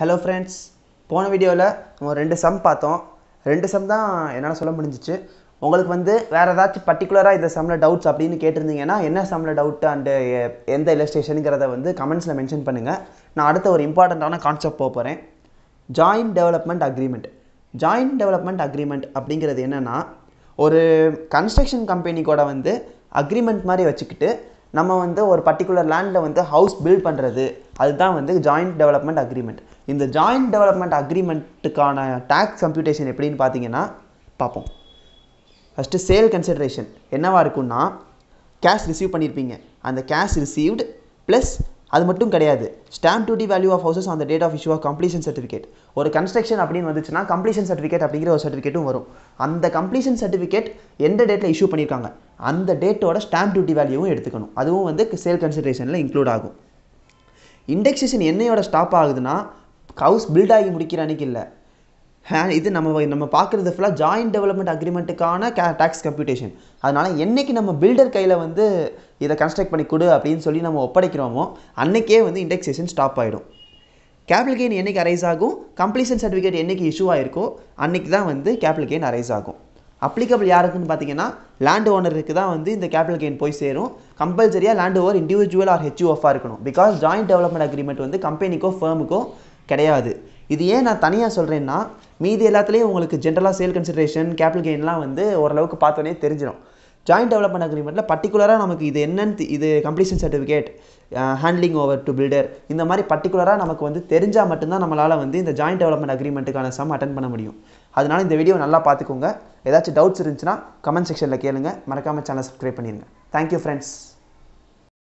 hello friends போன வீடியோவில் நம்ம ரெண்டு சம் பார்த்தோம் ரெண்டு சம் தான் என்னால் சொல்ல முடிஞ்சிச்சு உங்களுக்கு வந்து வேறு ஏதாச்சும் பர்டிகுலராக இந்த சம்மில் டவுட்ஸ் அப்படின்னு கேட்டிருந்தீங்கன்னா என்ன சம்மில் டவுட்டு அண்டு எந்த இல்லஸ்ட்ரேஷனுங்கிறத வந்து கமெண்ட்ஸில் மென்ஷன் பண்ணுங்கள் நான் அடுத்த ஒரு இம்பார்ட்டண்ட்டான கான்செப்ட் போக போகிறேன் joint development agreement joint development agreement அப்படிங்கிறது என்னென்னா ஒரு கன்ஸ்ட்ரக்ஷன் கம்பெனி கூட வந்து அக்ரிமெண்ட் மாதிரி வச்சுக்கிட்டு நம்ம வந்து ஒரு பர்டிகுலர் லேண்டில் வந்து ஹவுஸ் பில்ட் பண்ணுறது அதுதான் வந்து ஜாயிண்ட் டெவலப்மெண்ட் அக்ரிமெண்ட் இந்த ஜாயிண்ட் டெவலப்மெண்ட் அக்ரிமெண்ட்டுக்கான டேக்ஸ் கம்ப்யூட்டேஷன் எப்படின்னு பார்த்தீங்கன்னா பார்ப்போம் ஃபஸ்ட்டு சேல் கன்சிடரேஷன் என்னவா இருக்கும்னா கேஷ் ரிசீவ் பண்ணியிருப்பீங்க அந்த கேஷ் ரிசீவ்டு ப்ளஸ் அது மட்டும் கிடையாது stamp duty value of houses அந்த date of issue of completion certificate ஒரு கன்ஸ்ட்ரக்ஷன் அப்படின்னு வந்துச்சுன்னா கம்ப்ளீஷன் சர்டிஃபிகேட் அப்படிங்கிற ஒரு சர்டிஃபிகேட்டும் வரும் அந்த கம்ப்ளீஷன் சர்டிஃபிகேட் எந்த டேட்டில் இஷ்யூ பண்ணியிருக்காங்க அந்த டேட்டோட ஸ்டாம்ப் டியூட்டி வேல்யூவும் எடுத்துக்கணும் அதுவும் வந்து சேல் கன்சிடரேஷனில் இன்க்ளூட் ஆகும் இண்டெக்ஸேஷன் என்னையோட ஸ்டாப் ஆகுதுன்னா ஹவுஸ் பில்ட் ஆகி முடிக்கிற அன்னைக்கு இல்லை இது நம்ம நம்ம பார்க்குறது ஃபுல்லாக ஜாயிண்ட் டெவலப்மெண்ட் அக்ரிமெண்ட்டுக்கான கே டேக்ஸ் கம்ப்யூட்டேஷன் அதனால் என்றைக்கு நம்ம பில்டர் கையில் வந்து இதை கன்ஸ்ட்ரக்ட் பண்ணி கொடு அப்படின்னு சொல்லி நம்ம ஒப்படைக்கிறோமோ அன்றைக்கே வந்து இண்டெக்ஸேஷன் ஸ்டாப் ஆகிடும் கேபிட்டல் கெயின் என்றைக்கு அரைஸ் ஆகும் கம்ப்ளீஷன் சர்டிஃபிகேட் என்றைக்கு இஷ்யூ ஆயிருக்கோ அன்றைக்கி தான் வந்து கேபிட்டல் கெயின் அரைஸ் ஆகும் அப்ளிகபிள் யாருக்குன்னு பார்த்தீங்கன்னா லேண்ட் ஓனருக்கு தான் வந்து இந்த கேபிட்டல் கெயின் போய் சேரும் கம்பல்சரியாக லேண்ட் ஓவர் இண்டிவிஜுவல் ஆர் ஹெச்யூஎஃபாக இருக்கணும் பிகாஸ் ஜாயிண்ட் டெவலப்மெண்ட் அக்ரிமெண்ட் வந்து கம்பெனிக்கோ ஃபேமுக்கோ கிடையாது இது ஏன் நான் தனியாக சொல்கிறேன்னா மீதி எல்லாத்துலேயும் உங்களுக்கு ஜென்ரலாக சேல் கன்சிடரேஷன் கேபிட்டல் கெயின்லாம் வந்து ஓரளவுக்கு பார்த்தோன்னே தெரிஞ்சிடும் ஜாயிண்ட் டெவலப்மெண்ட் அக்ரிமெண்ட்டில் பர்டிகுலராக நமக்கு இது என்னன்னு இது completion certificate handling over to builder இந்த மாதிரி பர்டிகுலராக நமக்கு வந்து தெரிஞ்சால் மட்டும்தான் நம்மளால் வந்து இந்த ஜாயிண்ட் டெவலப்மெண்ட் அக்ரிமெண்ட்டுக்கான சம் அட்டன் பண்ண முடியும் அதனால் இந்த வீடியோ நல்லா பார்த்துக்கோங்க ஏதாச்சும் டவுட்ஸ் இருந்துச்சுன்னா கமெண்ட் செக்ஷனில் கேளுங்க மறக்காமல் சேனல் சப்ஸ்கிரைப் பண்ணிடுங்க தேங்க்யூ ஃப்ரெண்ட்ஸ்